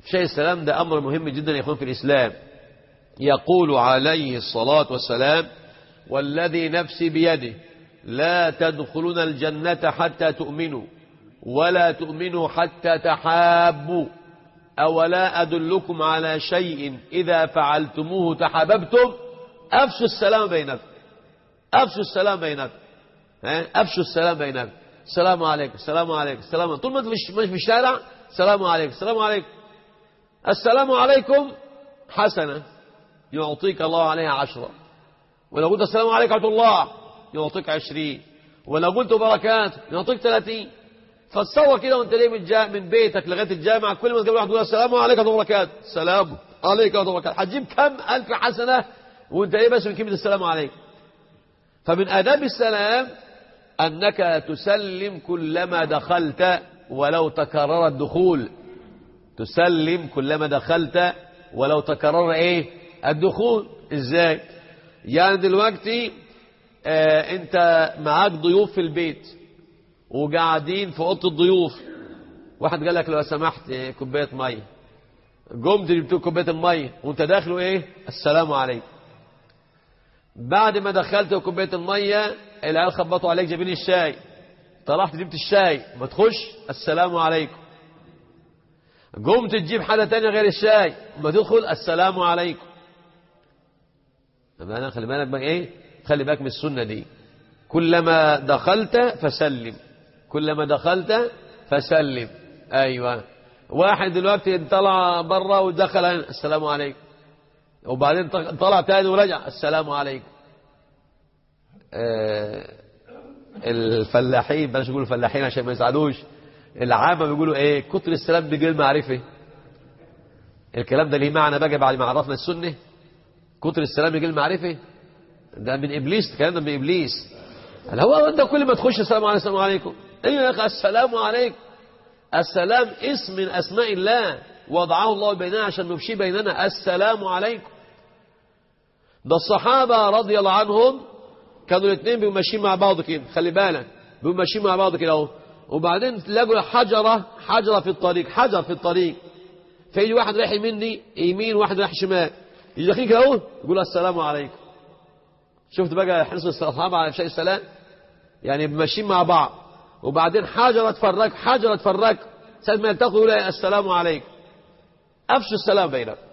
شيء السلام ده أمر مهم جدا يكون في الإسلام يقول عليه الصلاة والسلام والذي نفسي بيده لا تدخلون الجنة حتى تؤمنوا ولا تؤمنوا حتى تحابوا أولا أدلكم على شيء إذا فعلتموه تحاببتم أفشوا السلام بينكم أفشوا السلام بينكم أفشوا السلام بينكم السلام عليكم السلام عليكم السلام عليكم. طول ما انت مش مش في الشارع السلام عليكم السلام عليكم السلام عليكم حسنة يعطيك الله عليها عشرة ولو قلت السلام عليكم ورحمة الله يعطيك عشرين ولو قلت بركات يعطيك ثلاثين فتصور كده وانت ليه من, جا من بيتك لغايه الجامعه كل ما تقابل واحد يقول السلام عليكم ورحمه الله وبركاته السلام عليكم ورحمه الله وبركاته هتجيب كم الف حسنه وانت ايه بس من كلمه السلام عليكم فمن اداب السلام انك تسلم كلما دخلت ولو تكرر الدخول تسلم كلما دخلت ولو تكرر ايه الدخول ازاي يعني دلوقتي آه انت معاك ضيوف في البيت وقاعدين في اوضه الضيوف واحد قال لك لو سمحت إيه كوبايه ميه قمت جبت كوبايه الميه وانت داخل ايه السلام عليكم بعد ما دخلت كوبايه الميه العيال خبطوا عليك جايبين الشاي طلعت جبت الشاي ما تخش السلام عليكم قمت تجيب حاجه تانية غير الشاي ما تدخل السلام عليكم انا خلي بالك بقى ايه خلي بالك من السنه دي كلما دخلت فسلم كلما دخلت فسلم ايوه واحد دلوقتي طلع بره ودخل السلام عليكم وبعدين طلع تاني ورجع السلام عليكم آه الفلاحين بلاش يقولوا الفلاحين عشان ما يزعلوش العامة بيقولوا ايه كتر السلام بيجي المعرفة الكلام ده ليه معنى بقى بعد ما عرفنا السنة كتر السلام يجي المعرفة ده من ابليس الكلام ده من ابليس قال هو انت كل ما تخش السلام عليكم السلام عليكم ايوه يا اخي السلام عليكم السلام اسم من اسماء الله وضعه الله بيننا عشان نفشي بيننا السلام عليكم ده الصحابة رضي الله عنهم كانوا الاثنين بيبقوا ماشيين مع بعض كده خلي بالك بيبقوا ماشيين مع بعض كده اهو وبعدين تلاقوا حجرة حجرة في الطريق حجر في الطريق فيجي واحد رايح يميني يمين واحد رايح شمال يجي داخلين كده اهو يقول السلام عليكم شفت بقى حرص الصحابة على شيء السلام يعني ماشيين مع بعض وبعدين حجرة تفرق حجرة تفرق ساعة ما يلتقوا يقول السلام عليكم أفشوا السلام بينكم